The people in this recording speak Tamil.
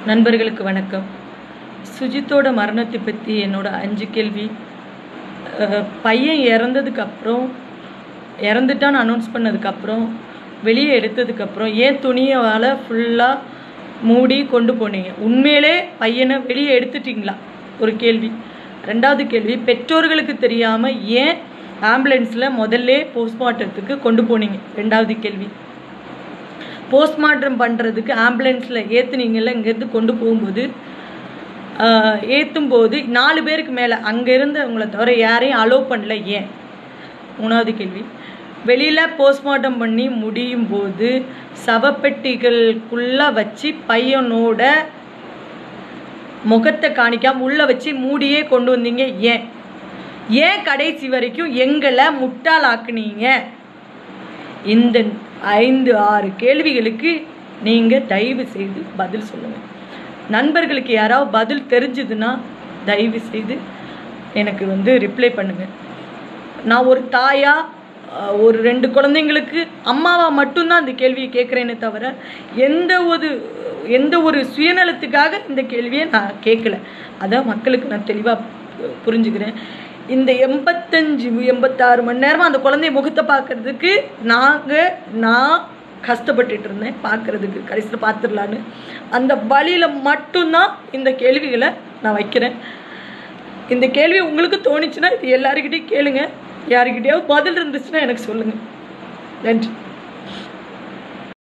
நண்பர்களுக்கு வணக்கம் சுஜித்தோட மரணத்தை பற்றி என்னோட அஞ்சு கேள்வி அஹ், பையன் இறந்ததுக்கு அப்புறம் இறந்துட்டான்னு அனௌன்ஸ் பண்ணதுக்கப்புறம் வெளியே எடுத்ததுக்கப்புறம் ஏன் துணியால் ஃபுல்லாக மூடி கொண்டு போனீங்க உண்மையிலே பையனை வெளியே எடுத்துட்டீங்களா ஒரு கேள்வி ரெண்டாவது கேள்வி பெற்றோர்களுக்கு தெரியாமல் ஏன் ஆம்புலன்ஸில் முதல்ல போஸ்ட்மார்ட்டத்துக்கு கொண்டு போனீங்க ரெண்டாவது கேள்வி போஸ்ட்மார்ட்டம் பண்ணுறதுக்கு ஆம்புலன்ஸில் ஏற்றுனீங்கல்ல இங்கேருந்து கொண்டு போகும்போது ஏற்றும் போது நாலு பேருக்கு மேலே அங்கே இருந்தவங்களை தவிர யாரையும் அலோவ் பண்ணல ஏன் மூணாவது கேள்வி வெளியில் போஸ்ட்மார்ட்டம் பண்ணி முடியும் போது சவப்பெட்டிகளுக்குள்ளே வச்சு பையனோட முகத்தை காணிக்காம உள்ளே வச்சு மூடியே கொண்டு வந்தீங்க ஏன் ஏன் கடைசி வரைக்கும் எங்களை முட்டாளாக்குனீங்க இந்த ஐந்து ஆறு கேள்விகளுக்கு நீங்கள் தயவு செய்து பதில் சொல்லுங்கள் நண்பர்களுக்கு யாராவது பதில் தெரிஞ்சுதுன்னா தயவு செய்து எனக்கு வந்து ரிப்ளை பண்ணுங்கள் நான் ஒரு தாயா அஹ், ஒரு ரெண்டு குழந்தைங்களுக்கு அம்மாவா மட்டும்தான் இந்த கேள்வியை கேட்குறேனே தவிர எந்த ஒரு எந்த ஒரு சுயநலத்துக்காக இந்த கேள்வியை நான் கேட்கல அதான் மக்களுக்கு நான் தெளிவாக புரிஞ்சுக்கிறேன் இந்த எண்பத்தஞ்சு எண்பத்தாறு மணி நேரமாக அந்த குழந்தைய முகத்தை பார்க்கறதுக்கு நாங்கள் நான் கஷ்டப்பட்டுட்டு இருந்தேன் பார்க்கறதுக்கு கடைசியில் பார்த்துடலான்னு அந்த வழியில் மட்டும்தான் இந்த கேள்விகளை நான் வைக்கிறேன் இந்த கேள்வி உங்களுக்கு தோணுச்சுன்னா இது எல்லாருக்கிட்டையும் கேளுங்க யாருக்கிட்டையாவது பதில் இருந்துச்சுன்னா எனக்கு சொல்லுங்கள் நன்றி